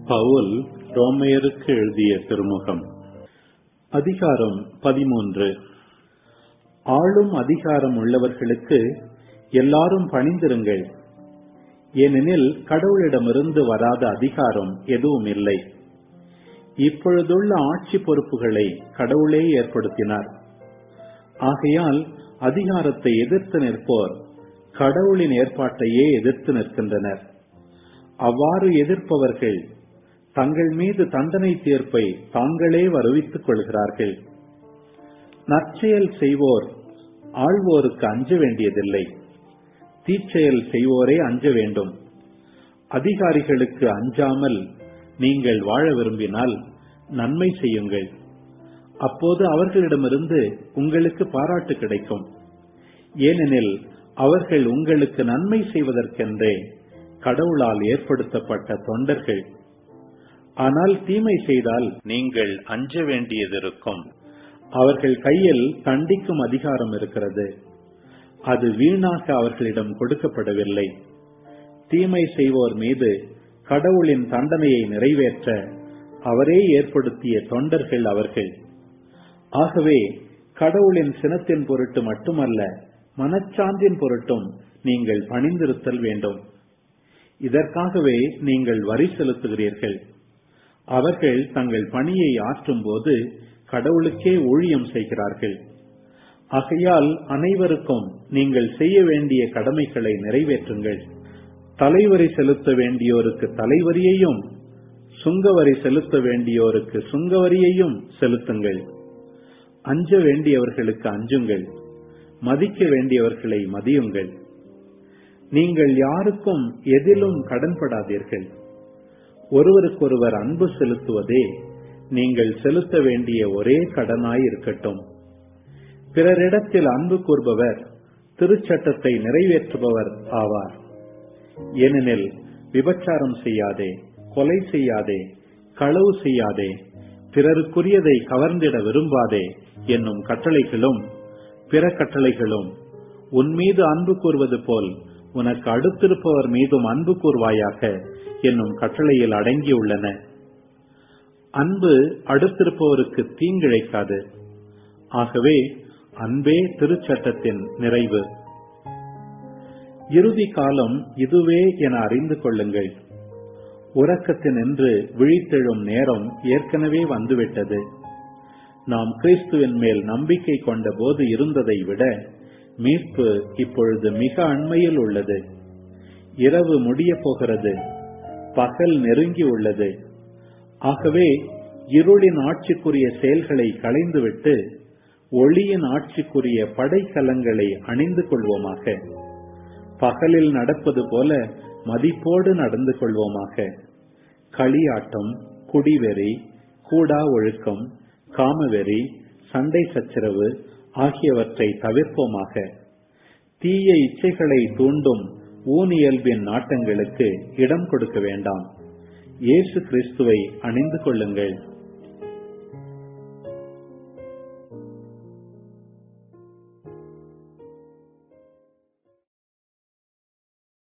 பவுல் ரோமையருக்கு எழுதிய திருமுகம் அதிகாரம் பதிமூன்று ஆளும் அதிகாரம் உள்ளவர்களுக்கு எல்லாரும் பணிந்திருங்கள் ஏனெனில் கடவுளிடமிருந்து வராத அதிகாரம் எதுவும் இல்லை இப்பொழுதுள்ள ஆட்சி பொறுப்புகளை கடவுளே ஏற்படுத்தினார் ஆகையால் அதிகாரத்தை எதிர்த்து நிற்போர் கடவுளின் ஏற்பாட்டையே எதிர்த்து நிற்கின்றனர் அவ்வாறு எதிர்ப்பவர்கள் தங்கள் மீது தண்டனை தீர்ப்பை தாங்களே வருவித்துக் கொள்கிறார்கள் நற்செயல் செய்வோர் ஆள்வோருக்கு அஞ்ச வேண்டியதில்லை தீச்செயல் செய்வோரே அஞ்ச வேண்டும் அதிகாரிகளுக்கு அஞ்சாமல் நீங்கள் வாழ விரும்பினால் நன்மை செய்யுங்கள் அப்போது அவர்களிடமிருந்து உங்களுக்கு பாராட்டு கிடைக்கும் ஏனெனில் அவர்கள் உங்களுக்கு நன்மை செய்வதற்கென்றே கடவுளால் ஏற்படுத்தப்பட்ட தொண்டர்கள் ஆனால் தீமை செய்தால் நீங்கள் அஞ்ச வேண்டியதிருக்கும் அவர்கள் கையில் தண்டிக்கும் அதிகாரம் இருக்கிறது அது வீணாக அவர்களிடம் கொடுக்கப்படவில்லை தீமை செய்வோர் மீது கடவுளின் தண்டனையை நிறைவேற்ற அவரே ஏற்படுத்திய தொண்டர்கள் அவர்கள் ஆகவே கடவுளின் சினத்தின் பொருட்டு மட்டுமல்ல மனச்சான்றின் பொருட்டும் நீங்கள் பணிந்திருத்தல் வேண்டும் இதற்காகவே நீங்கள் வரி செலுத்துகிறீர்கள் அவர்கள் தங்கள் பணியை ஆற்றும் போது கடவுளுக்கே ஊழியம் செய்கிறார்கள் ஆகையால் அனைவருக்கும் நீங்கள் செய்ய வேண்டிய கடமைகளை நிறைவேற்றுங்கள் தலைவரி செலுத்த வேண்டியோருக்கு தலைவரியையும் சுங்கவரி செலுத்த வேண்டியோருக்கு சுங்கவரியையும் செலுத்துங்கள் அஞ்ச வேண்டியவர்களுக்கு அஞ்சுங்கள் மதிக்க வேண்டியவர்களை மதியுங்கள் நீங்கள் யாருக்கும் எதிலும் கடன்படாதீர்கள் ஒருவருக்கொருவர் அன்பு செலுத்துவதே நீங்கள் செலுத்த வேண்டிய ஒரே கடனாய் இருக்கட்டும் பிறரிடத்தில் அன்பு கூறுபவர் திருச்சட்டத்தை நிறைவேற்றுபவர் ஆவார் ஏனெனில் விபச்சாரம் செய்யாதே கொலை செய்யாதே களவு செய்யாதே பிறருக்குரியதை கவர்ந்திட விரும்பாதே என்னும் கட்டளைகளும் பிற கட்டளைகளும் உன் மீது அன்பு கூறுவது போல் உனக்கு அடுத்திருப்பவர் மீதும் அன்பு கூறுவாயாக என்னும் கட்டளையில் அடங்கியுள்ளன அன்பு அடுத்திருப்பவருக்கு தீங்கிழைக்காது ஆகவே அன்பே திருச்சட்டத்தின் நிறைவு இறுதி காலம் இதுவே என அறிந்து கொள்ளுங்கள் உறக்கத்தினின்று விழித்தெழும் நேரம் ஏற்கனவே வந்துவிட்டது நாம் கிறிஸ்துவின் மேல் நம்பிக்கை கொண்ட போது இருந்ததை விட மீட்பு இப்பொழுது மிக அண்மையில் உள்ளது இரவு முடிய போகிறது பகல் நெருங்கி உள்ளது ஆகவே இருளின் ஆட்சிக்குரிய செயல்களை களைந்துவிட்டு ஒளியின் ஆட்சிக்குரிய படைக்கலங்களை அணிந்து கொள்வோமாக பகலில் நடப்பது போல மதிப்போடு நடந்து கொள்வோமாக களியாட்டம் குடிவெறி கூடா ஒழுக்கம் காமவெறி சண்டை சச்சரவு ஆகியவற்றை தவிர்ப்போமாக தீய இச்சைகளை தூண்டும் ஊனியல்பின் நாட்டங்களுக்கு இடம் கொடுக்க வேண்டாம் இயேசு கிறிஸ்துவை அணிந்து கொள்ளுங்கள்